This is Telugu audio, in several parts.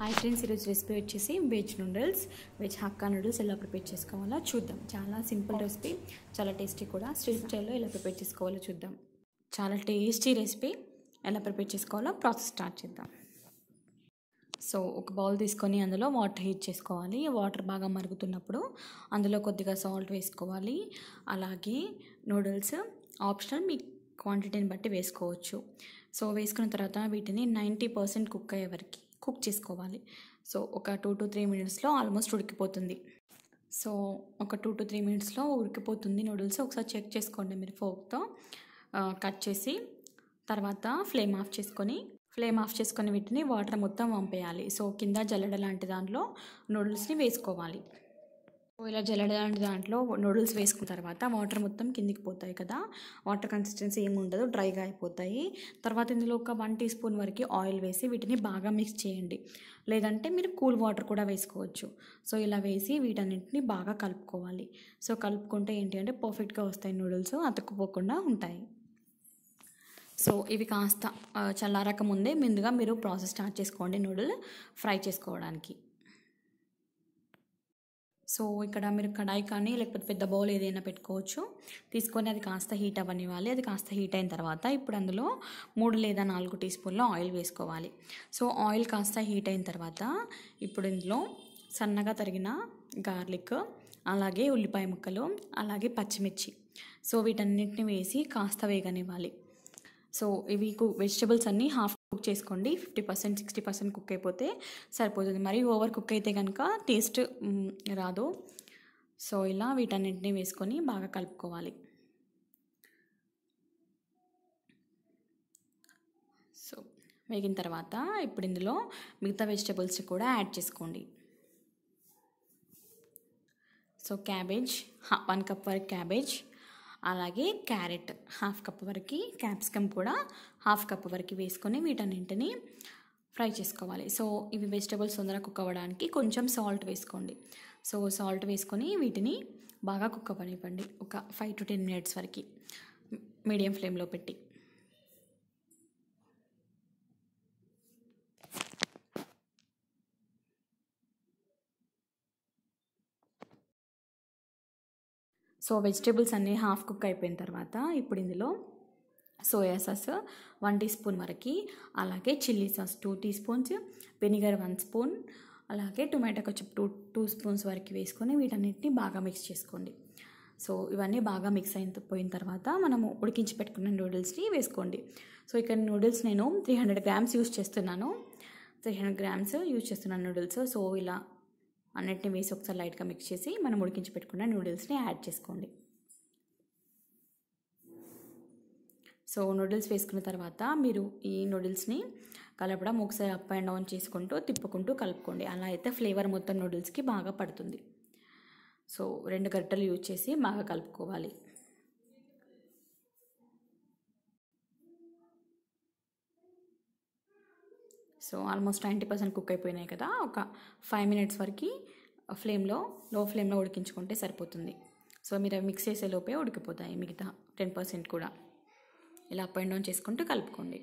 హాయ్ ఫ్రెండ్స్ ఈరోజు రెసిపీ వచ్చేసి veg noodles veg hakka noodles ఎలా ప్రిపేర్ చేసుకోవాలో చూద్దాం చాలా సింపుల్ రెసిపీ చాలా టేస్టీ కూడా స్ట్రీట్ స్టైల్లో ఎలా ప్రిపేర్ చేసుకోవాలో చూద్దాం చాలా టేస్టీ రెసిపీ ఎలా ప్రిపేర్ చేసుకోవాలో ప్రాసెస్ స్టార్ట్ చేద్దాం సో ఒక బౌల్ తీసుకొని అందులో వాటర్ హీట్ చేసుకోవాలి వాటర్ బాగా మరుగుతున్నప్పుడు అందులో కొద్దిగా సాల్ట్ వేసుకోవాలి అలాగే నూడిల్స్ ఆప్షనల్ మీ క్వాంటిటీని బట్టి వేసుకోవచ్చు సో వేసుకున్న తర్వాత వీటిని నైంటీ పర్సెంట్ కుక్ అయ్యే వరకు కుక్ చేసుకోవాలి సో ఒక టూ టు త్రీ మినిట్స్లో ఆల్మోస్ట్ ఉడికిపోతుంది సో ఒక టూ టు త్రీ మినిట్స్లో ఉడికిపోతుంది నూడిల్స్ ఒకసారి చెక్ చేసుకోండి మీరు ఫోక్తో కట్ చేసి తర్వాత ఫ్లేమ్ ఆఫ్ చేసుకొని ఫ్లేమ్ ఆఫ్ చేసుకొని వీటిని వాటర్ మొత్తం పంపేయాలి సో కింద జల్లెడ లాంటి దాంట్లో నూడిల్స్ని వేసుకోవాలి సో ఇలా జల్లెడ లాంటి దాంట్లో నూడిల్స్ వేసుకున్న తర్వాత వాటర్ మొత్తం కిందికి పోతాయి కదా వాటర్ కన్సిస్టెన్సీ ఏమి ఉండదు డ్రైగా అయిపోతాయి తర్వాత ఇందులో ఒక వన్ టీ స్పూన్ వరకు ఆయిల్ వేసి వీటిని బాగా మిక్స్ చేయండి లేదంటే మీరు కూల్ వాటర్ కూడా వేసుకోవచ్చు సో ఇలా వేసి వీటన్నింటిని బాగా కలుపుకోవాలి సో కలుపుకుంటే ఏంటి అంటే పర్ఫెక్ట్గా వస్తాయి నూడిల్స్ అతుక్కుపోకుండా ఉంటాయి సో ఇవి కాస్త చల్లారక ముందే ముందుగా మీరు ప్రాసెస్ స్టార్ట్ చేసుకోండి నూడిల్ ఫ్రై చేసుకోవడానికి సో ఇక్కడ మీరు కడాయి కానీ లేకపోతే పెద్ద బౌల్ ఏదైనా పెట్టుకోవచ్చు తీసుకొని అది కాస్త హీట్ అవ్వనివ్వాలి అది కాస్త హీట్ అయిన తర్వాత ఇప్పుడు అందులో మూడు లేదా నాలుగు టీ స్పూన్ల ఆయిల్ వేసుకోవాలి సో ఆయిల్ కాస్త హీట్ అయిన తర్వాత ఇప్పుడు ఇందులో సన్నగా తరిగిన గార్లిక్ అలాగే ఉల్లిపాయ ముక్కలు అలాగే పచ్చిమిర్చి సో వీటన్నిటిని వేసి కాస్త వేగనివ్వాలి సో ఇవి వెజిటబుల్స్ అన్నీ హాఫ్ కుక్ చేసుకోండి fifty percent sixty percent cook అయిపోతే సరిపోతుంది మరి ఓవర్ కుక్ అయితే కనుక టేస్ట్ రాదు సో ఇలా వీటన్నింటినీ వేసుకొని బాగా కలుపుకోవాలి సో వేగిన తర్వాత ఇప్పుడు ఇందులో మిగతా వెజిటబుల్స్ కూడా యాడ్ చేసుకోండి సో క్యాబేజ్ వన్ కప్ వరకు క్యాబేజ్ అలాగే క్యారెట్ హాఫ్ కప్ వరకు క్యాప్సికమ్ కూడా హాఫ్ కప్ వరకు వేసుకొని వీటన్నింటిని ఫ్రై చేసుకోవాలి సో ఇవి వెజిటబుల్స్ తొందరగా కుక్ అవ్వడానికి కొంచెం సాల్ట్ వేసుకోండి సో సాల్ట్ వేసుకొని వీటిని బాగా కుక్ అవ్వనివ్వండి ఒక ఫైవ్ టు టెన్ మినిట్స్ వరకు మీడియం ఫ్లేమ్లో పెట్టి సో వెజిటేబుల్స్ అన్నీ హాఫ్ కుక్ అయిపోయిన తర్వాత ఇప్పుడు ఇందులో soya sauce one teaspoon వరకు అలాగే chilli sauce two teaspoons vinegar one spoon అలాగే టొమాటో కొంచెం టూ టూ స్పూన్స్ వరకు వేసుకొని వీటన్నిటిని బాగా మిక్స్ చేసుకోండి సో ఇవన్నీ బాగా మిక్స్ అయిన పోయిన తర్వాత మనము ఉడికించి పెట్టుకున్న నూడిల్స్ని వేసుకోండి సో ఇక్కడ నూడిల్స్ నేను త్రీ హండ్రెడ్ గ్రామ్స్ యూస్ చేస్తున్నాను త్రీ హండ్రెడ్ గ్రామ్స్ యూస్ చేస్తున్నాను నూడిల్స్ సో ఇలా అన్నిటిని వేసి ఒకసారి లైట్గా మిక్స్ చేసి మనం ఉడికించి పెట్టుకున్న నూడిల్స్ని యాడ్ చేసుకోండి సో నూడిల్స్ వేసుకున్న తర్వాత మీరు ఈ నూడిల్స్ని కలపడం ఒకసారి అప్ అండ్ డౌన్ చేసుకుంటూ తిప్పుకుంటూ కలుపుకోండి అలా అయితే ఫ్లేవర్ మొత్తం నూడిల్స్కి బాగా పడుతుంది సో రెండు గరిటెలు యూజ్ చేసి బాగా కలుపుకోవాలి so almost ninety percent cook అయిపోయినాయి కదా ఒక ఫైవ్ మినిట్స్ వరకు ఫ్లేమ్లో లో ఫ్లేమ్లో ఉడికించుకుంటే సరిపోతుంది సో మీరు అవి మిక్స్ చేసే లోపే ఉడికిపోతాయి మిగతా టెన్ పర్సెంట్ కూడా ఇలా అప్ అండ్ డౌన్ చేసుకుంటూ కలుపుకోండి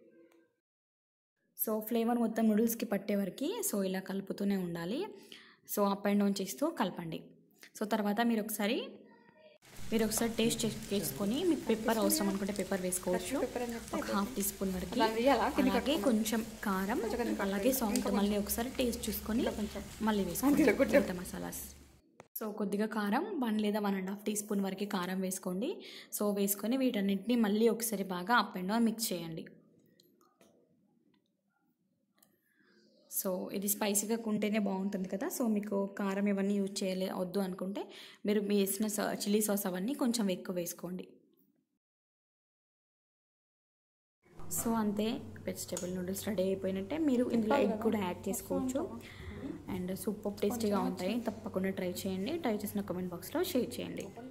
సో ఫ్లేవర్ మొత్తం నూడిల్స్కి పట్టే వరకు సో ఇలా కలుపుతూనే ఉండాలి సో అప్ అండ్ డౌన్ చేస్తూ కలపండి సో తర్వాత మీరు ఒకసారి మీరు ఒకసారి టేస్ట్ చేసుకొని మీకు పెప్పర్ అవసరం అనుకుంటే పెప్పర్ వేసుకోవచ్చు ఒక హాఫ్ టీ స్పూన్ వరకు అలాగే కొంచెం కారం అలాగే సాల్ట్ మళ్ళీ ఒకసారి టేస్ట్ చూసుకొని మళ్ళీ వేసుకోండి మసాలాస్ సో కొద్దిగా కారం వన్ లేదా one and half teaspoon వరకు కారం వేసుకోండి సో వేసుకొని వీటన్నింటినీ మళ్ళీ ఒకసారి బాగా అప్ అండ్ డౌన్ మిక్స్ చేయండి సో ఇది స్పైసీగా ఉంటేనే బాగుంటుంది కదా సో మీకు కారం ఇవన్నీ యూజ్ చేయలే వద్దు అనుకుంటే మీరు వేసిన చిల్లీ సాస్ అవన్నీ కొంచెం ఎక్కువ వేసుకోండి సో అంతే వెజిటేబుల్ నూడిల్స్ రెడీ అయిపోయినట్టే మీరు ఇందులో ఎగ్ కూడా యాడ్ చేసుకోవచ్చు అండ్ సూపర్ టేస్టీగా ఉంటాయి తప్పకుండా ట్రై చేయండి ట్రై చేసిన కామెంట్ బాక్స్లో షేర్ చేయండి